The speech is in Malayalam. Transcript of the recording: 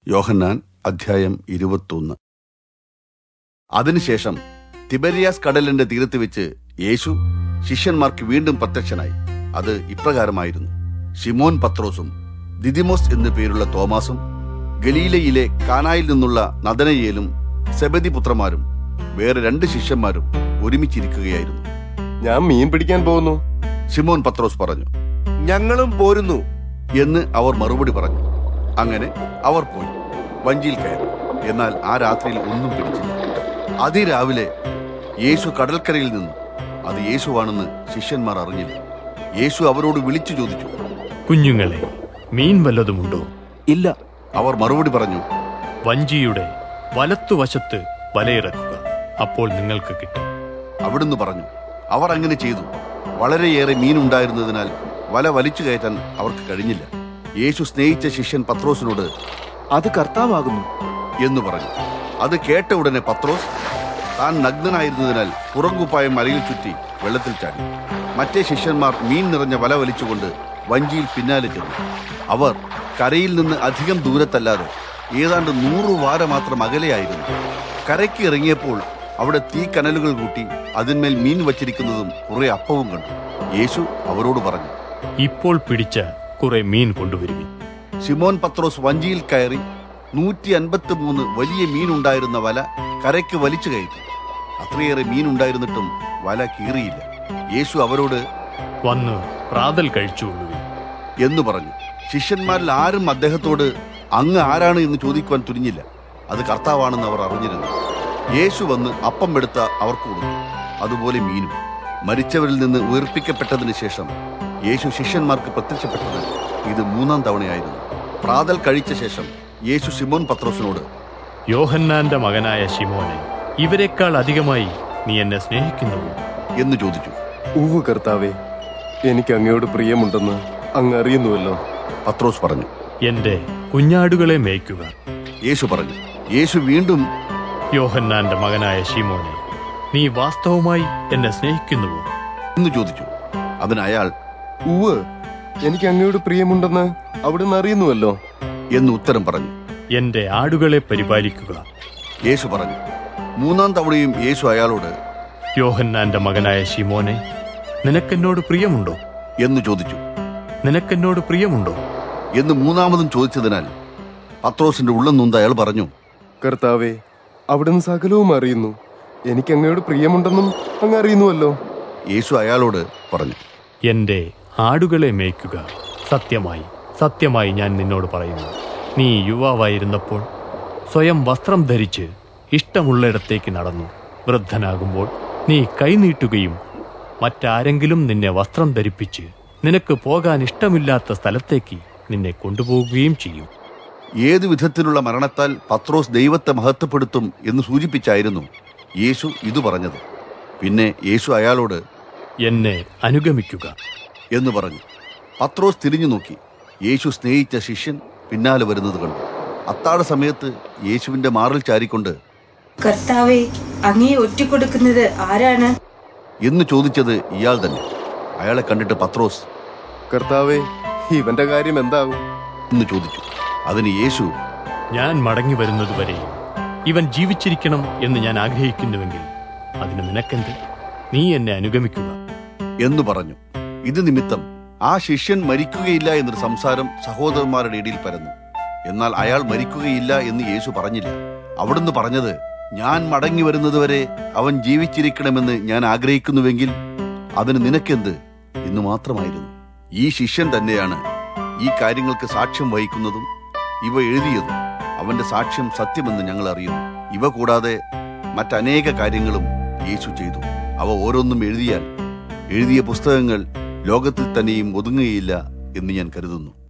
യോഹന്നാൻ അധ്യായം ഇരുപത്തൊന്ന് അതിനുശേഷം തിബരിയാസ് കടലിന്റെ തീരത്ത് വെച്ച് യേശു ശിഷ്യന്മാർക്ക് വീണ്ടും പ്രത്യക്ഷനായി അത് ഇപ്രകാരമായിരുന്നു ഷിമോൻ പത്രോസും ദിദിമോസ് എന്നു പേരുള്ള തോമാസും ഗലീലയിലെ കാനായിൽ നിന്നുള്ള നദനയേലും സെബദി പുത്രന്മാരും വേറെ രണ്ട് ശിഷ്യന്മാരും ഒരുമിച്ചിരിക്കുകയായിരുന്നു ഞാൻ മീൻ പിടിക്കാൻ പോകുന്നു ഷിമോൻ പത്രോസ് പറഞ്ഞു ഞങ്ങളും പോരുന്നു എന്ന് അവർ മറുപടി പറഞ്ഞു അങ്ങനെ അവർ പോയി വഞ്ചിയിൽ കയറി എന്നാൽ ആ രാത്രിയിൽ ഒന്നും പിടിച്ചില്ല അതിരാവിലെ യേശു കടൽക്കരയിൽ നിന്നു അത് യേശുവാണെന്ന് ശിഷ്യന്മാർ അറിഞ്ഞില്ല യേശു അവരോട് വിളിച്ചു ചോദിച്ചു കുഞ്ഞുങ്ങളെ മീൻ വല്ലതുമുണ്ടോ ഇല്ല അവർ മറുപടി പറഞ്ഞു വഞ്ചിയുടെ വലത്തുവശത്ത് വലയിറക്കുക അപ്പോൾ നിങ്ങൾക്ക് കിട്ടും അവിടുന്ന് പറഞ്ഞു അവർ അങ്ങനെ ചെയ്തു വളരെയേറെ മീനുണ്ടായിരുന്നതിനാൽ വല വലിച്ചു കയറ്റാൻ അവർക്ക് കഴിഞ്ഞില്ല യേശു സ്നേഹിച്ച ശിഷ്യൻ പത്രോസിനോട് അത് കർത്താവാകുന്നു എന്ന് പറഞ്ഞു അത് കേട്ട ഉടനെ പത്രോസ് താൻ നഗ്നനായിരുന്നതിനാൽ പുറംകുപ്പായം മലയിൽ ചുറ്റി വെള്ളത്തിൽ ചാടി മറ്റേ ശിഷ്യന്മാർ മീൻ നിറഞ്ഞ വല വലിച്ചുകൊണ്ട് വഞ്ചിയിൽ പിന്നാലെ ചെന്നു അവർ കരയിൽ നിന്ന് അധികം ദൂരത്തല്ലാതെ ഏതാണ്ട് നൂറു വാര മാത്രം അകലെയായിരുന്നു കരയ്ക്ക് ഇറങ്ങിയപ്പോൾ അവിടെ തീ കനലുകൾ കൂട്ടി അതിന്മേൽ മീൻ വച്ചിരിക്കുന്നതും കുറെ അപ്പവും കണ്ടു യേശു അവരോട് പറഞ്ഞു ഇപ്പോൾ പിടിച്ച കുറെ മീൻ കൊണ്ടുവരുവിൻ ശിമോൻ പത്രോസ് വഞ്ചിയിൽ കയറി നൂറ്റി അൻപത്തി മൂന്ന് വലിയ മീനുണ്ടായിരുന്ന വല കരയ്ക്ക് വലിച്ചു കയറ്റി അത്രയേറെ മീനുണ്ടായിരുന്നിട്ടും വല കീറിയില്ല യേശു അവരോട് വന്ന് പ്രാതൽ കഴിച്ചുകൊള്ളുവിൻ എന്ന് പറഞ്ഞു ശിഷ്യന്മാരിൽ ആരും അദ്ദേഹത്തോട് അങ്ങ് ആരാണ് എന്ന് ചോദിക്കുവാൻ തുനിഞ്ഞില്ല അത് കർത്താവാണെന്ന് അവർ അറിഞ്ഞിരുന്നു യേശു വന്ന് അപ്പം എടുത്ത അവർക്ക് കൊടുത്തു അതുപോലെ മീനും മരിച്ചവരിൽ നിന്ന് ഉയർപ്പിക്കപ്പെട്ടതിന് ശേഷം യേശു ശിഷ്യന്മാർക്ക് പ്രത്യക്ഷപ്പെട്ടത് ഇത് മൂന്നാം തവണയായിരുന്നു പ്രാതൽ കഴിച്ച ശേഷം യേശു ശിമോൻ പത്രോസിനോട് യോഹന്നാന്റെ മകനായ ശിമോനെ ഇവരെക്കാൾ അധികമായി നീ എന്നെ സ്നേഹിക്കുന്നുവോ എന്ന് ചോദിച്ചു ഉവ് കർത്താവേ എനിക്ക് അങ്ങയോട് പ്രിയമുണ്ടെന്ന് അങ്ങ് അറിയുന്നുവല്ലോ പത്രോസ് പറഞ്ഞു എന്റെ കുഞ്ഞാടുകളെ മേയ്ക്കുക യേശു പറഞ്ഞു യേശു വീണ്ടും യോഹന്നാന്റെ മകനായ ശിമോനെ നീ വാസ്തവമായി എന്നെ സ്നേഹിക്കുന്നുവോ എന്ന് ചോദിച്ചു അതിന് അയാൾ ഉവ് എനിക്ക് അങ്ങയോട് പ്രിയമുണ്ടെന്ന് അവിടുന്ന് അറിയുന്നുവല്ലോ എന്ന് ഉത്തരം പറഞ്ഞു എന്റെ ആടുകളെ പരിപാലിക്കുക യേശു പറഞ്ഞു മൂന്നാം തവണയും യേശു അയാളോട് യോഹന്നാന്റെ മകനായ ശിമോനെ നിനക്കെന്നോട് പ്രിയമുണ്ടോ എന്ന് ചോദിച്ചു നിനക്കെന്നോട് പ്രിയമുണ്ടോ എന്ന് മൂന്നാമതും ചോദിച്ചതിനാൽ പത്രോസിന്റെ ഉള്ളം നൊന്ത് അയാൾ പറഞ്ഞു കർത്താവേ അവിടുന്ന് സകലവും അറിയുന്നു എനിക്ക് അങ്ങയോട് പ്രിയമുണ്ടെന്നും അങ്ങ് അറിയുന്നുവല്ലോ യേശു അയാളോട് പറഞ്ഞു എന്റെ ആടുകളെ മേയ്ക്കുക സത്യമായി സത്യമായി ഞാൻ നിന്നോട് പറയുന്നു നീ യുവാവായിരുന്നപ്പോൾ സ്വയം വസ്ത്രം ധരിച്ച് ഇഷ്ടമുള്ളിടത്തേക്ക് നടന്നു വൃദ്ധനാകുമ്പോൾ നീ കൈനീട്ടുകയും മറ്റാരെങ്കിലും നിന്നെ വസ്ത്രം ധരിപ്പിച്ച് നിനക്ക് പോകാൻ ഇഷ്ടമില്ലാത്ത സ്ഥലത്തേക്ക് നിന്നെ കൊണ്ടുപോകുകയും ചെയ്യും ഏതു വിധത്തിലുള്ള മരണത്താൽ പത്രോസ് ദൈവത്തെ മഹത്വപ്പെടുത്തും എന്ന് സൂചിപ്പിച്ചായിരുന്നു യേശു ഇത് പറഞ്ഞത് പിന്നെ യേശു അയാളോട് എന്നെ അനുഗമിക്കുക എന്ന് പറഞ്ഞു പത്രോസ് തിരിഞ്ഞു നോക്കി യേശു സ്നേഹിച്ച ശിഷ്യൻ പിന്നാലെ വരുന്നത് കണ്ടു അത്താഴ സമയത്ത് യേശുവിന്റെ മാറിൽ ചാരിക്കൊണ്ട് കർത്താവെ അങ്ങേ ഒറ്റിക്കൊടുക്കുന്നത് ആരാണ് എന്ന് ചോദിച്ചത് ഇയാൾ തന്നെ അയാളെ കണ്ടിട്ട് പത്രോസ് കർത്താവേ ഇവന്റെ കാര്യം എന്താകും എന്ന് ചോദിച്ചു അതിന് യേശു ഞാൻ മടങ്ങി വരുന്നതുവരെ ഇവൻ ജീവിച്ചിരിക്കണം എന്ന് ഞാൻ ആഗ്രഹിക്കുന്നുവെങ്കിൽ അതിന് നിനക്കെന്ത് നീ എന്നെ അനുഗമിക്കുക എന്ന് പറഞ്ഞു ഇത് നിമിത്തം ആ ശിഷ്യൻ മരിക്കുകയില്ല എന്നൊരു സംസാരം സഹോദരന്മാരുടെ ഇടയിൽ പരന്നു എന്നാൽ അയാൾ മരിക്കുകയില്ല എന്ന് യേശു പറഞ്ഞില്ല അവിടുന്ന് പറഞ്ഞത് ഞാൻ മടങ്ങി വരുന്നതുവരെ അവൻ ജീവിച്ചിരിക്കണമെന്ന് ഞാൻ ആഗ്രഹിക്കുന്നുവെങ്കിൽ അതിന് നിനക്കെന്ത് എന്ന് മാത്രമായിരുന്നു ഈ ശിഷ്യൻ തന്നെയാണ് ഈ കാര്യങ്ങൾക്ക് സാക്ഷ്യം വഹിക്കുന്നതും ഇവ എഴുതിയതും അവന്റെ സാക്ഷ്യം സത്യമെന്ന് ഞങ്ങൾ അറിയുന്നു ഇവ കൂടാതെ മറ്റനേക കാര്യങ്ങളും യേശു ചെയ്തു അവ ഓരോന്നും എഴുതിയാൽ എഴുതിയ പുസ്തകങ്ങൾ ലോകത്തിൽ തന്നെയും ഒതുങ്ങുകയില്ല എന്ന് ഞാൻ കരുതുന്നു